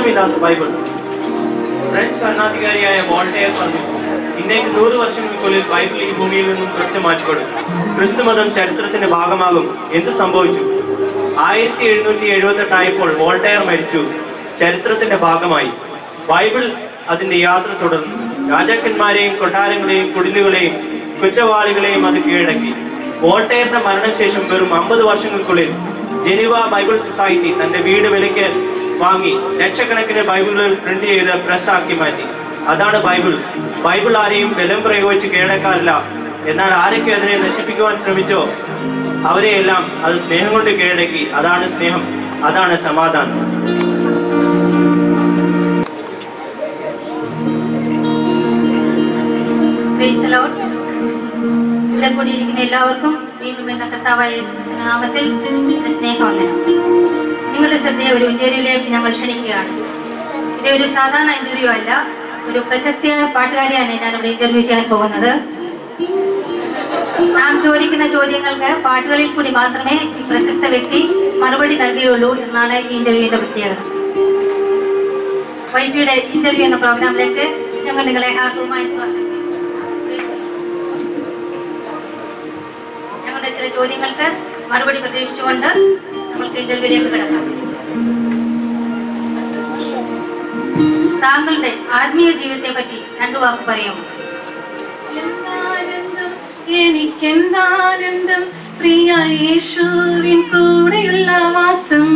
അർത്ഥമില്ലാത്ത Bible French ഭരണാധികാരിയായ Voltaire പറഞ്ഞു ഇന്നേക്ക് നൂറ് വർഷങ്ങൾക്കുള്ളിൽ ബൈബിൾ ഈ ഭൂമിയിൽ നിന്നും തുടച്ചു മാറ്റപ്പെടും ക്രിസ്തുമതം ചരിത്രത്തിന്റെ ഭാഗമാകും എന്ത് സംഭവിച്ചു ആയിരത്തി എഴുന്നൂറ്റി എഴുപത്തെട്ട് ആയപ്പോൾ വോൾട്ടയർ മരിച്ചു ചരിത്രത്തിന്റെ ഭാഗമായി ബൈബിൾ അതിന്റെ യാത്ര തുടർന്നു രാജാക്കന്മാരെയും കൊട്ടാരങ്ങളെയും കുടിലുകളെയും കുറ്റവാളികളെയും അത് കീഴടക്കി വോൾട്ടയറിന്റെ മരണശേഷം വെറും അമ്പത് വർഷങ്ങൾക്കുള്ളിൽ ജനീവ ബൈബിൾ സൊസൈറ്റി തന്റെ വീട് വിലയ്ക്ക് വാങ്ങി ലക്ഷക്കണക്കിന് ബൈബിളുകൾ പ്രിന്റ് ചെയ്ത് പ്രസ്സാക്കി മാറ്റി അതാണ് ബൈബിൾ ബൈബിൾ ആരെയും ബലം പ്രയോഗിച്ച് കീഴടക്കാറില്ല എന്നാൽ ആരൊക്കെ അതിനെ നശിപ്പിക്കുവാൻ ശ്രമിച്ചോ അവരെയെല്ലാം അത് സ്നേഹം കൊണ്ട് കീഴടക്കി അതാണ് സ്നേഹം അതാണ് സമാധാനം Praise the Lord. ഇവിടെ കൂടിയിരിക്കുന്ന എല്ലാവർക്കും വീണ്ടും എന്ന കർത്താവായ യേശുക്രിസ്തുവിന്റെ നാമത്തിൽ എന്റെ സ്നേഹവന്ദനം നിങ്ങളുടെ ശ്രദ്ധയെ ഒരു ഇന്റർവ്യൂവിലേക്ക് ഞങ്ങൾ ക്ഷണിക്കുകയാണ് ഇത് ഒരു സാധാരണ ഇന്റർവ്യൂ അല്ല ഒരു പ്രശസ്തിയായ പാട്ടുകാരിയാണ് ഞാൻ ഇവിടെ ഇന്റർവ്യൂ ചെയ്യാൻ പോകുന്നത് നാം ചോദിക്കുന്ന ചോദ്യങ്ങൾക്ക് പാട്ടുകളിൽ കൂടി മാത്രമേ ഈ പ്രശസ്ത വ്യക്തി മറുപടി നൽകുകയുള്ളൂ എന്നാണ് ഈ ഇന്റർവ്യൂവിന്റെ പ്രത്യേകത വൈപിയുടെ ഇന്റർവ്യൂ എന്ന പ്രോഗ്രാമിലേക്ക് ഞങ്ങൾ നിങ്ങളെ ഹാർദവുമായി സ്വാഗതം ചെയ്യുന്നു. ഞങ്ങളുടെ ചില ചോദ്യങ്ങൾക്ക് മറുപടി പ്രതീക്ഷിച്ചുകൊണ്ട് നമ്മൾക്ക് ഇന്റർവ്യൂവിലേക്ക് കിടക്കാം താങ്കളുടെ ആത്മീയ ജീവിതത്തെ പറ്റി രണ്ടു വാക്ക് പറയാമോ എന്താനന്ദം എനിക്കെന്താനന്ദം പ്രിയ യേശുവിൻ കൂടെയുള്ള വാസം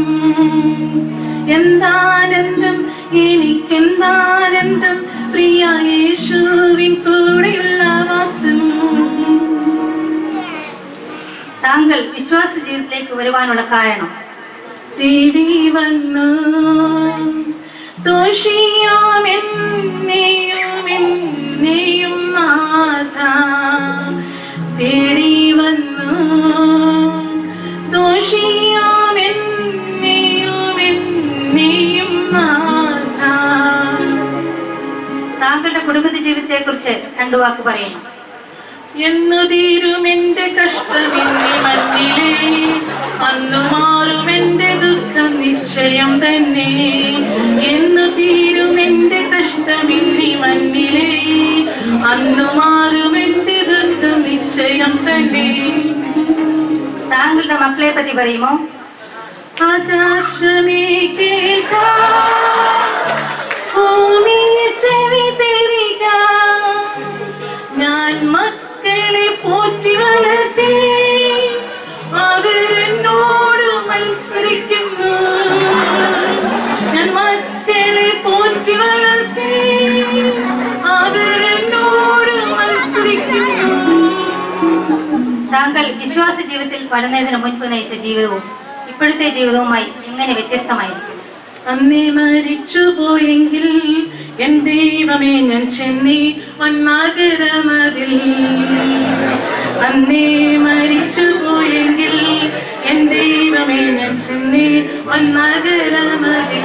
എന്താനന്ദം എനിക്കെന്താനന്ദം പ്രിയ യേശുവിൻ കൂടെയുള്ള വാസം താങ്കൾ വിശ്വാസ ജീവിതത്തിലേക്ക് വരുവാനുള്ള കാരണം തേടി വന്നു ദോഷിയാമെന്നെയും എന്നെയും നാഥ തേടി വന്നു ദോഷിയാമെന്നെയും എന്നെയും നാഥ താങ്കളുടെ കുടുംബ ജീവിതത്തെ കുറിച്ച് രണ്ടു വാക്ക് പറയുന്നു എന്നു തീരും എന്റെ കഷ്ടമിന്നി മണ്ണിലേ അന്നു മാറും എന്റെ ദുഃഖം നിശ്ചയം തന്നെ എന്നു തീരും എന്റെ കഷ്ടമിന്നി മണ്ണിലേ അന്നു മാറും എന്റെ ദുഃഖം നിശ്ചയം തന്നെ താങ്കളുടെ മക്കളെ പറ്റി പറയുമോ ആകാശമേ കേൾക്കാം ഭൂമിയെ ചെവി തരിക ഞാൻ മക്കളെ പോറ്റി വളർത്തി അവരെന്നോട് മത്സരിക്കുന്നു ഞാൻ മക്കളെ പോറ്റി വളർത്തി അവരെന്നോട് മത്സരിക്കുന്നു താങ്കൾ വിശ്വാസ ജീവിതത്തിൽ വരുന്നതിന് മുൻപ് നയിച്ച ജീവിതവും ഇപ്പോഴത്തെ ജീവിതവുമായി എങ്ങനെ വ്യത്യസ്തമായിരിക്കും അന്നേ മരിച്ചു പോയെങ്കിൽ എൻ ദൈവമേ ഞാൻ ചെന്നി വന്നാകരമതിൽ അന്നേ മരിച്ചു പോയെങ്കിൽ എൻ ദൈവമേ ഞാൻ ചെന്നി വന്നാകരമതിൽ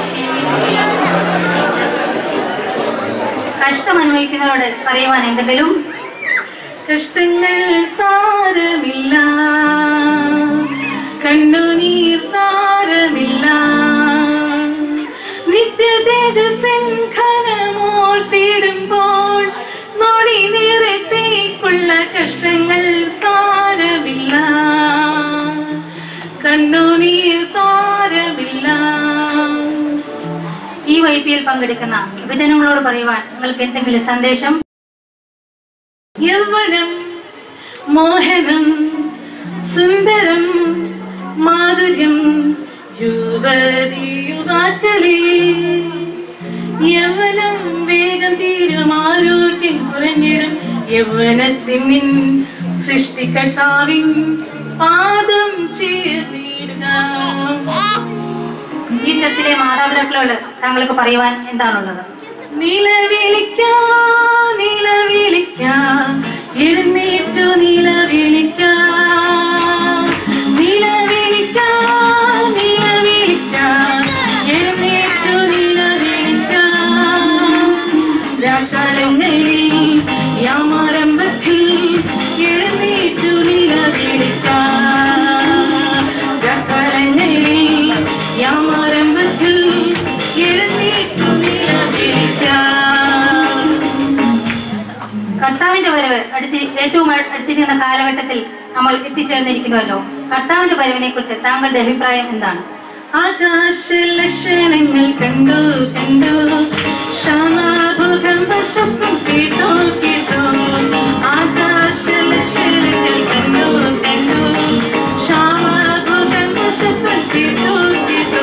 കഷ്ടം അനുഭവിക്കുന്നവരോട് പറയുവാൻ എന്തെങ്കിലും കഷ്ടങ്ങൾ സാരമില്ല കണ്ണുനീർ സാരമില്ല നിത്യ തേജസ്സിൻ ഘനമോർത്തിടുമ്പോൾ നൊടി നേരത്തേക്കുള്ള കഷ്ടങ്ങൾ സാരമില്ല കണ്ണുനീർ സാരമില്ല ഈ വൈപ്പിയിൽ പങ്കെടുക്കുന്ന യുവജനങ്ങളോട് പറയുവാൻ നിങ്ങൾക്ക് എന്തെങ്കിലും സന്ദേശം യൗവനം മോഹനം സുന്ദരം മാധുര്യം യുവതി യുവാക്കളെ യൗവനം വേഗം തീരും ആരോഗ്യം കുറഞ്ഞിടും യൗവനത്തിൻ നിൻ സൃഷ്ടികർത്താവിൻ പാദം ചേർന്നിടുക ഈ ചർച്ചിലെ മാതാപിതാക്കളോട് താങ്കൾക്ക് പറയുവാൻ എന്താണുള്ളത് നിലവിളിക്ക നിലവിളിക്ക എഴുന്നേറ്റു നിലവിളിക്ക നിലവിളിക്ക നിലവിളിക്ക എഴുന്നേറ്റു നിലവിളിക്ക രാക്കാലങ്ങളിൽ യാമാരംഭത്തിൽ എഴുന്നേറ്റു നിലവിളിക്ക രാക്കാലങ്ങളിൽ യാമാരംഭത്തിൽ എഴുന്നേറ്റു ഏറ്റവും അ- അടുത്തിരിക്കുന്ന കാലഘട്ടത്തിൽ നമ്മൾ എത്തിച്ചേർന്നിരിക്കുന്നുവല്ലോ കർത്താവിന്റെ വരവിനെ കുറിച്ച് താങ്കളുടെ അഭിപ്രായം എന്താണ് ആകാശ ലക്ഷണങ്ങൾ കണ്ടു കണ്ടു ശ്യാമാഭൂകമ്പ സ്വപ്നം കേട്ടു കേട്ടു ആകാശ ലക്ഷണങ്ങൾ കണ്ടു കണ്ടു ശ്യാമാഭൂകമ്പ സ്വപ്നം കേട്ടു കേട്ടു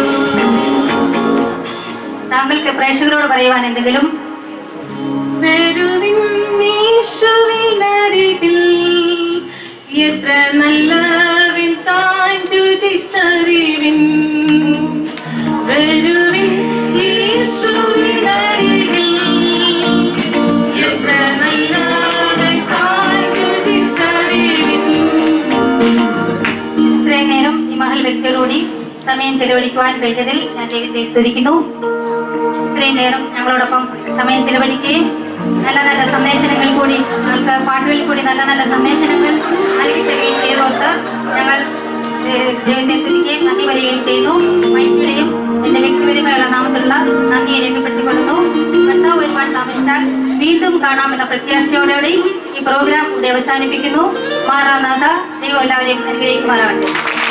താങ്കൾക്ക് പ്രേക്ഷകരോട് പറയുവാൻ എന്തെങ്കിലും വരുവിൻ യേശുവിനരികിൽ എത്ര നല്ലവിൻ താൻ രുചിച്ചറിവിൻ വരുവിൻ യേശുവിനരികിൽ എത്ര നല്ലവൻ താൻ രുചിച്ചറിവിൻ ഇത്രയും നേരം ഈ മഹൽ വ്യക്തികളോടി സമയം ചെലവഴിക്കുവാൻ കഴിഞ്ഞതിൽ ഞാൻ ദൈവത്തെ സ്തുതിക്കുന്നു ഇത്രയും നേരം ഞങ്ങളോടൊപ്പം സമയം ചെലവഴിക്കുകയും നല്ല നല്ല സന്ദേശങ്ങൾ കൂടി ഞങ്ങൾക്ക് പാട്ടുകളിൽ കൂടി നല്ല നല്ല സന്ദേശങ്ങൾ നൽകി തരികയും ചെയ്തുകൊണ്ട് ഞങ്ങൾ ഏഹ്, ദൈവത്തെ സ്തുതിക്കുകയും നന്ദി പറയുകയും ചെയ്യുന്നു മൈക്കിയുടെയും എന്റെ വ്യക്തിപരമായുള്ള നാമത്തിലുള്ള നന്ദിയെ രേഖപ്പെടുത്തിക്കൊള്ളുന്നു കർത്താവ് ഒരുപാട് താമസിച്ചാൽ വീണ്ടും കാണാമെന്ന പ്രത്യാശയോടെ ഈ പ്രോഗ്രാം ഇവിടെ അവസാനിപ്പിക്കുന്നു മാറാനാഥ ദൈവം എല്ലാവരെയും അനുഗ്രഹിക്കുമാറാവട്ടെ